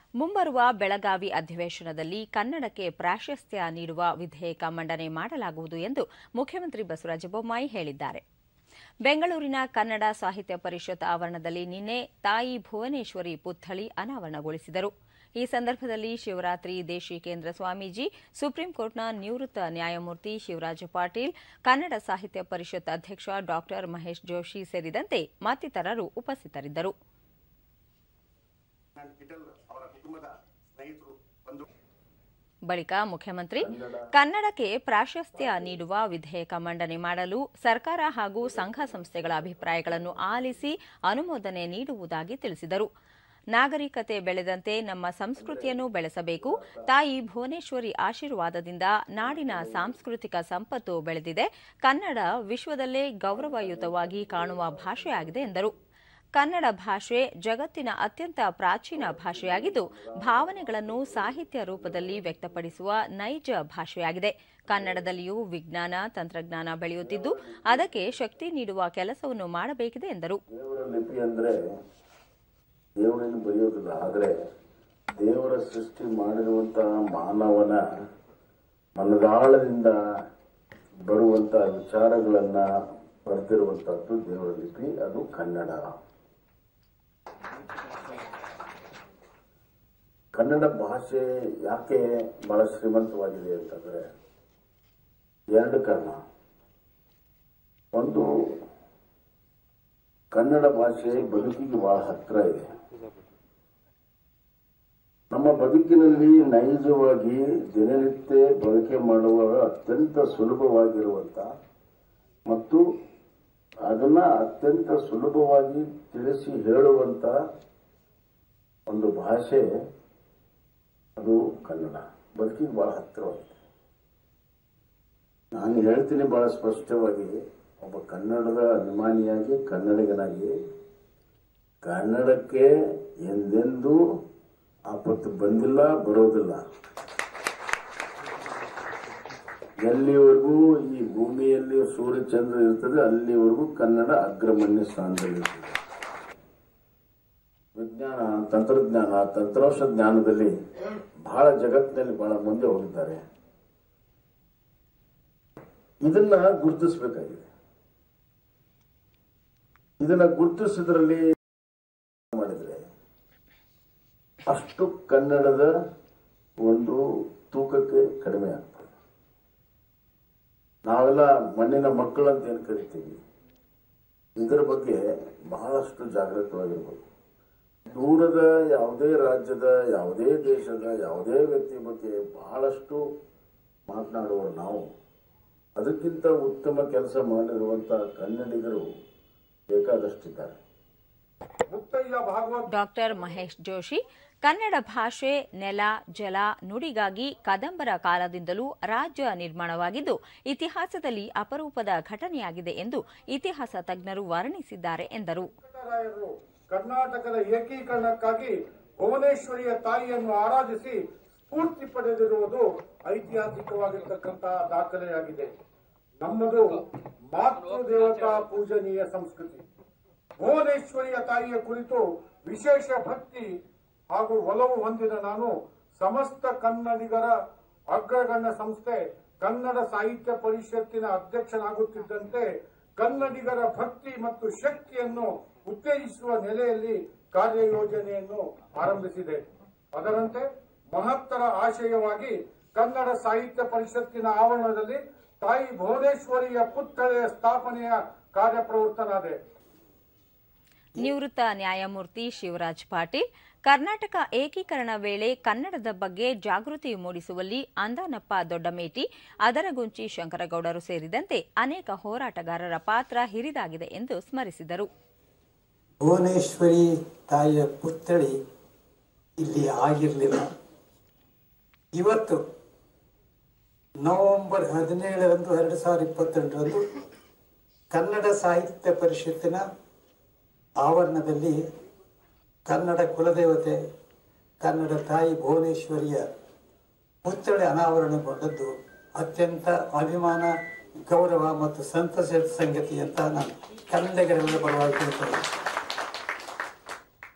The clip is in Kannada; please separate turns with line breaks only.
ಮುಂಬರುವ ಬೆಳಗಾವಿ ಅಧಿವೇಶನದಲ್ಲಿ ಕನ್ನಡಕ್ಕೆ ಪ್ರಾಶಸ್ತ್ಯ ನೀಡುವ ವಿಧೇಯಕ ಮಂಡನೆ ಮಾಡಲಾಗುವುದು ಎಂದು ಮುಖ್ಯಮಂತ್ರಿ ಬಸವರಾಜ ಬೊಮ್ಮಾಯಿ ಹೇಳಿದ್ದಾರೆ ಬೆಂಗಳೂರಿನ ಕನ್ನಡ ಸಾಹಿತ್ಯ ಪರಿಷತ್ ಆವರಣದಲ್ಲಿ ನಿನ್ನೆ ತಾಯಿ ಭುವನೇಶ್ವರಿ ಪುತ್ಥಳಿ ಅನಾವರಣಗೊಳಿಸಿದರು ಈ ಸಂದರ್ಭದಲ್ಲಿ ಶಿವರಾತ್ರಿ ದೇಶಿಕೇಂದ್ರ ಸ್ವಾಮೀಜಿ ಸುಪ್ರೀಂ ಕೋರ್ಟ್ನ ನಿವೃತ್ತ ನ್ಯಾಯಮೂರ್ತಿ ಶಿವರಾಜ ಪಾಟೀಲ್ ಕನ್ನಡ ಸಾಹಿತ್ಯ ಪರಿಷತ್ ಅಧ್ಯಕ್ಷ ಡಾ ಮಹೇಶ್ ಜೋಶಿ ಸೇರಿದಂತೆ ಮತ್ತಿತರರು ಉಪಸ್ಥಿತರಿದ್ದರು
ಅವರ ಕುಟುಂಬದ ಸ್ನೇಹಿತರು ಬಂಧು
ಬಳಿಕ ಮುಖ್ಯಮಂತ್ರಿ ಕನ್ನಡಕ್ಕೆ ಪ್ರಾಶಸ್ತ್ಯ ನೀಡುವ ವಿಧೇಯಕ ಮಂಡನೆ ಮಾಡಲು ಸರ್ಕಾರ ಹಾಗೂ ಸಂಘ ಸಂಸ್ಥೆಗಳ ಅಭಿಪ್ರಾಯಗಳನ್ನು ಆಲಿಸಿ ಅನುಮೋದನೆ ನೀಡುವುದಾಗಿ ತಿಳಿಸಿದರು ನಾಗರಿಕತೆ ಬೆಳೆದಂತೆ ನಮ್ಮ ಸಂಸ್ಕೃತಿಯನ್ನು ಬೆಳೆಸಬೇಕು ತಾಯಿ ಭುವನೇಶ್ವರಿ ಆಶೀರ್ವಾದದಿಂದ ನಾಡಿನ ಸಾಂಸ್ಕೃತಿಕ ಸಂಪತ್ತು ಬೆಳೆದಿದೆ ಕನ್ನಡ ವಿಶ್ವದಲ್ಲೇ ಗೌರವಯುತವಾಗಿ ಕಾಣುವ ಭಾಷೆಯಾಗಿದೆ ಎಂದರು ಕನ್ನಡ ಭಾಷೆ ಜಗತ್ತಿನ ಅತ್ಯಂತ ಪ್ರಾಚೀನ ಭಾಷೆಯಾಗಿದ್ದು ಭಾವನೆಗಳನ್ನು ಸಾಹಿತ್ಯ ರೂಪದಲ್ಲಿ ವ್ಯಕ್ತಪಡಿಸುವ ನೈಜ ಭಾಷೆಯಾಗಿದೆ ಕನ್ನಡದಲ್ಲಿಯೂ ವಿಜ್ಞಾನ ತಂತ್ರಜ್ಞಾನ ಬೆಳೆಯುತ್ತಿದ್ದು ಅದಕ್ಕೆ ಶಕ್ತಿ ನೀಡುವ ಕೆಲಸವನ್ನು ಮಾಡಬೇಕಿದೆ ಎಂದರು
ದೇವರ ಲಿಪಿ ಅಂದ್ರೆ ದೇವರೇನು ಬರೆಯೋದಿಲ್ಲ ಆದರೆ ದೇವರ ಸೃಷ್ಟಿ ಮಾಡಿರುವಂತಹ ಮಾನವನ ಮನದಾಳದಿಂದ ಬರುವಂತಹ ವಿಚಾರಗಳನ್ನ ಬರೆದಿರುವಂತಹದ್ದು ದೇವರ ಲಿಪಿ ಅದು ಕನ್ನಡ ಕನ್ನಡ ಭಾಷೆ ಯಾಕೆ ಬಹಳ ಶ್ರೀಮಂತವಾಗಿದೆ ಅಂತಂದ್ರೆ ಎರಡು ಕಾರಣ ಒಂದು ಕನ್ನಡ ಭಾಷೆ ಬದುಕಿಗೆ ಬಹಳ ಹತ್ರ ಇದೆ ನಮ್ಮ ಬದುಕಿನಲ್ಲಿ ನೈಜವಾಗಿ ದಿನನಿತ್ಯ ಬಳಕೆ ಮಾಡುವ ಅತ್ಯಂತ ಸುಲಭವಾಗಿರುವಂತ ಮತ್ತು ಅದನ್ನ ಅತ್ಯಂತ ಸುಲಭವಾಗಿ ತಿಳಿಸಿ ಹೇಳುವಂತ ಒಂದು ಭಾಷೆ ಅದು ಕನ್ನಡ ಬದುಕಿಗೆ ಬಹಳ ಹತ್ತಿರವಾಗಿದೆ ನಾನು ಹೇಳ್ತೀನಿ ಬಹಳ ಸ್ಪಷ್ಟವಾಗಿ ಒಬ್ಬ ಕನ್ನಡದ ಅಭಿಮಾನಿಯಾಗಿ ಕನ್ನಡಿಗನಾಗಿ ಕನ್ನಡಕ್ಕೆ ಎಂದೆಂದೂ ಆಪತ್ತು ಬಂದಿಲ್ಲ ಬರೋದಿಲ್ಲ ಎಲ್ಲಿವರೆಗೂ ಈ ಭೂಮಿಯಲ್ಲಿ ಸೂರ್ಯಚಂದ್ರ ಇರ್ತದೆ ಅಲ್ಲಿವರೆಗೂ ಕನ್ನಡ ಅಗ್ರಮಣ್ಯ ಸ್ಥಾನದಲ್ಲಿರ್ತದೆ ವಿಜ್ಞಾನ ತಂತ್ರಜ್ಞಾನ ತಂತ್ರಾಂಶ ಜ್ಞಾನದಲ್ಲಿ ಬಹಳ ಜಗತ್ತಿನಲ್ಲಿ ಬಹಳ ಮುಂದೆ ಹೋಗಿದ್ದಾರೆ ಇದನ್ನ ಗುರುತಿಸಬೇಕಾಗಿದೆ ಇದನ್ನ ಗುರುತಿಸಿದ್ರಲ್ಲಿ ಮಾಡಿದ್ರೆ ಅಷ್ಟು ಕನ್ನಡದ ಒಂದು ತೂಕಕ್ಕೆ ಕಡಿಮೆ ಆಗ್ತದೆ ನಾವೆಲ್ಲ ಮಣ್ಣಿನ ಮಕ್ಕಳು ಅಂತ ಏನು ಕರಿತೀವಿ ಇದರ ಬಗ್ಗೆ ಬಹಳಷ್ಟು ಜಾಗೃತವಾಗಿರ್ಬೇಕು ದೂರದ ಯಾವುದೇ ರಾಜ್ಯದ ಯಾವುದೇ ದೇಶದ ಯಾವುದೇ ವ್ಯಕ್ತಿ ಬಗ್ಗೆ ಬಹಳಷ್ಟು ಮಾತನಾಡುವ ನಾವು ಅದಕ್ಕಿಂತ ಉತ್ತಮ ಕೆಲಸ ಮಾಡಿರುವಂತಹ ಕನ್ನಡಿಗರು ಬೇಕಾದಷ್ಟಿದ್ದಾರೆ
ಮುತ್ತಯ್ಯ ಭಾಗವತ್
ಡಾಕ್ಟರ್ ಮಹೇಶ್ ಜೋಶಿ ಕನ್ನಡ ಭಾಷೆ ನೆಲ ಜಲ ನುಡಿಗಾಗಿ ಕದಂಬರ ಕಾಲದಿಂದಲೂ ರಾಜ್ಯ ನಿರ್ಮಾಣವಾಗಿದ್ದು ಇತಿಹಾಸದಲ್ಲಿ ಅಪರೂಪದ ಘಟನೆಯಾಗಿದೆ ಎಂದು ಇತಿಹಾಸ ತಜ್ಞರು ವರ್ಣಿಸಿದ್ದಾರೆ ಎಂದರು
ರಾಯರು ಕರ್ನಾಟಕದ ಏಕೀಕರಣಕ್ಕಾಗಿ ಭುವನೇಶ್ವರಿಯ ತಾಯಿಯನ್ನು ಆರಾಧಿಸಿ ಸ್ಫೂರ್ತಿ ಪಡೆದಿರುವುದು ಐತಿಹಾಸಿಕವಾಗಿರ್ತಕ್ಕಂತಹ ದಾಖಲೆಯಾಗಿದೆ ನಮ್ಮದು ಮಾತೃ ದೇವತಾ ಪೂಜನೀಯ ಸಂಸ್ಕೃತಿ ಭುವನೇಶ್ವರಿಯ ತಾಯಿಯ ಕುರಿತು ವಿಶೇಷ ಭಕ್ತಿ ಹಾಗೂ ಒಲವು ಹೊಂದಿದ ನಾನು ಸಮಸ್ತ ಕನ್ನಡಿಗರ ಅಗ್ರಗಣ್ಯ ಸಂಸ್ಥೆ ಕನ್ನಡ ಸಾಹಿತ್ಯ ಪರಿಷತ್ತಿನ ಅಧ್ಯಕ್ಷನಾಗುತ್ತಿದ್ದಂತೆ ಕನ್ನಡಿಗರ ಭಕ್ತಿ ಮತ್ತು ಶಕ್ತಿಯನ್ನು ಉತ್ತೇಜಿಸುವ ನೆಲೆಯಲ್ಲಿ ಕಾರ್ಯಯೋಜನೆಯನ್ನು ಆರಂಭಿಸಿದೆ ಅದರಂತೆ ಮಹತ್ತರ ಆಶಯವಾಗಿ ಕನ್ನಡ ಸಾಹಿತ್ಯ ಪರಿಷತ್ತಿನ ಆವರಣದಲ್ಲಿ ತಾಯಿ ಭುವನೇಶ್ವರಿಯ ಪುತ್ಥಳೆಯ ಸ್ಥಾಪನೆಯ ಕಾರ್ಯಪ್ರವೃತ್ತನಾದೆ
ನಿವೃತ್ತ ನ್ಯಾಯಮೂರ್ತಿ ಶಿವರಾಜ್ ಪಾಟೀಲ್ ಕರ್ನಾಟಕ ಏಕೀಕರಣ ವೇಳೆ ಕನ್ನಡದ ಬಗ್ಗೆ ಜಾಗೃತಿ ಮೂಡಿಸುವಲ್ಲಿ ಅಂದಾನಪ್ಪ ದೊಡ್ಡಮೇಟಿ ಅದರಗುಂಚಿ ಶಂಕರಗೌಡರು ಸೇರಿದಂತೆ ಅನೇಕ ಹೋರಾಟಗಾರರ ಪಾತ್ರ ಹಿರಿದಾಗಿದೆ ಎಂದು ಸ್ಮರಿಸಿದರು
ಭುವನೇಶ್ವರಿ ತಾಯಿಯ ಪುತ್ಥಳಿ ಇಲ್ಲಿ ಆಗಿರಲಿಲ್ಲ ಇವತ್ತು ನವೆಂಬರ್ ಹದಿನೇಳರಂದು ಎರಡು ಸಾವಿರದ ಇಪ್ಪತ್ತೆಂಟರಂದು ಕನ್ನಡ ಸಾಹಿತ್ಯ ಪರಿಷತ್ತಿನ ಆವರಣದಲ್ಲಿ ಕನ್ನಡ ಕುಲದೇವತೆ ಕನ್ನಡ ತಾಯಿ ಭುವನೇಶ್ವರಿಯ ಪುತ್ಥಳಿ ಅನಾವರಣಗೊಂಡದ್ದು ಅತ್ಯಂತ ಅಭಿಮಾನ ಗೌರವ ಮತ್ತು ಸಂತಸದ ಸಂಗತಿ ಅಂತ ನಾನು ಕನ್ನಡಿಗರೆಲ್ಲ ಪರವಾಗಿ ಹೇಳ್ತೇನೆ